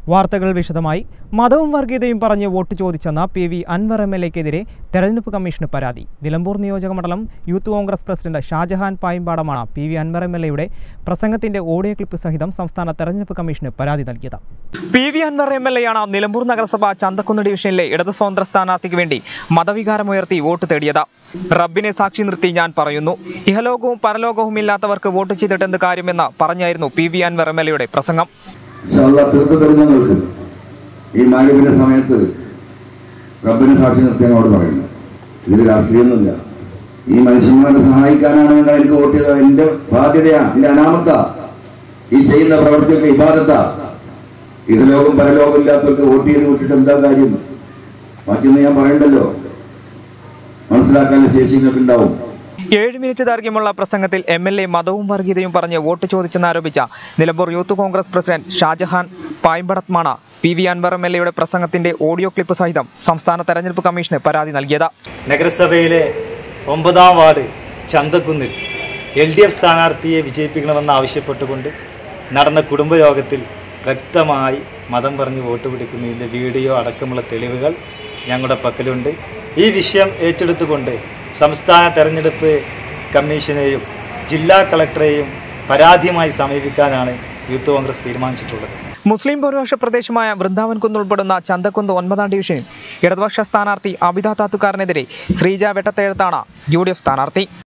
വാർത്തകൾ വിശദമായി മതവും വർഗീയതയും പറഞ്ഞ് വോട്ട് ചോദിച്ചെന്ന P V Anvar M L എക്കെതിരെ തെരഞ്ഞെടുപ്പ് കമ്മീഷന് പരാതി നിലമ്പൂർ നിയോജകമണ്ഡലം യൂത്ത് കോൺഗ്രസ് പ്രസിഡന്റ് ഷാജഹാൻ പായിമ്പാടമാണ് P V Anvar M L എയുടെ പ്രസംഗത്തിന്റെ ഓഡിയോ ക്ലിപ്പ് സഹിതം സംസ്ഥാന തെരഞ്ഞെടുപ്പ് കമ്മീഷന് പരാതി നൽകിയത് P V Anvar M L എയാണ് നിലമ്പൂർ നഗരസഭ ചന്തക്കുന്ന് ഡിവിഷനിലെ ഇടതു സ്വതന്ത്ര സ്ഥാനാർത്ഥിക്ക് വേണ്ടി മതവികാരമുയർത്തി വോട്ട് തേടിയത് റബ്ബിനെ സാക്ഷി നിർത്തി ഞാൻ പറയുന്നു ഇഹലോകവും പരലോകവും ഇല്ലാത്തവർക്ക് വോട്ട് ചെയ്തിട്ട് എന്ത് കാര്യമെന്ന് പറഞ്ഞായിരുന്നു P V Anvar M L എയുടെ പ്രസംഗം ഇൻഷാല്ല തീർത്തു തരുന്നങ്ങൾക്ക് ഈ മാലിന്യ സമയത്ത് റബ്ബിനെ സാക്ഷി നിർത്തി ഞങ്ങളോട് പറയുന്നത് ഇതിൽ രാഷ്ട്രീയമൊന്നുമില്ല ഈ മനുഷ്യന്മാരെ സഹായിക്കാനാണ് നിങ്ങൾ എനിക്ക് വോട്ട് ചെയ്തത് എന്റെ ബാധ്യതയാണ് എന്റെ അനാമത്ത ഈ ചെയ്യുന്ന പ്രവൃത്തിയൊക്കെ ഇബാദത്ത ഇഹലോകം പരലോകം ഇല്ലാത്തവർക്ക് വോട്ട് ചെയ്ത് വിട്ടിട്ട് എന്താ കാര്യം ബാക്കിയൊന്നും ഞാൻ പറയണ്ടല്ലോ മനസ്സിലാക്കാനുള്ള ശേഷി നിങ്ങൾക്ക് ഉണ്ടാവും ഏഴ് മിനിറ്റ് ദൈർഘ്യമുള്ള പ്രസംഗത്തിൽ എം എൽ എ മതവും വർഗീയതയും പറഞ്ഞ് വോട്ട് ചോദിച്ചെന്നാരോപിച്ച Nilambur youth Congress president Shajahan പായമ്പടത്മാണ് P V Anvar M L എയുടെ പ്രസംഗത്തിന്റെ ഓഡിയോ ക്ലിപ്പ് സഹിതം സംസ്ഥാന തെരഞ്ഞെടുപ്പ് കമ്മീഷന് പരാതി നൽകിയത് നഗരസഭയിലെ ഒമ്പതാം വാർഡ് ചന്തക്കുന്നിൽ എൽ ഡി എഫ് സ്ഥാനാർത്ഥിയെ വിജയിപ്പിക്കണമെന്ന് ആവശ്യപ്പെട്ടുകൊണ്ട് നടന്ന കുടുംബയോഗത്തിൽ വ്യക്തമായി മതം പറഞ്ഞ് വോട്ട് പിടിക്കുന്നതിൻ്റെ വീഡിയോ അടക്കമുള്ള തെളിവുകൾ ഞങ്ങളുടെ പക്കലുണ്ട് ഈ വിഷയം ഏറ്റെടുത്തുകൊണ്ട് സംസ്ഥാന തെരഞ്ഞെടുപ്പ് കമ്മീഷനെയും ജില്ലാ കളക്ടറെയും പരാതിയുമായി സമീപിക്കാനാണ് യൂത്ത് കോൺഗ്രസ് തീരുമാനിച്ചിട്ടുള്ളത് മുസ്ലിം ഭൂരിപക്ഷ പ്രദേശമായ വൃന്ദാവൻ കുന്ന് ഉൾപ്പെടുന്ന ചന്തക്കുന്ന് ഒൻപതാം ഡിവിഷനിൽ ഇടതുപക്ഷ സ്ഥാനാർത്ഥി അബിത താത്തുക്കാരനെതിരെ ശ്രീജ വെട്ടത്തേഴത്താണ് യു ഡി എഫ് സ്ഥാനാർത്ഥി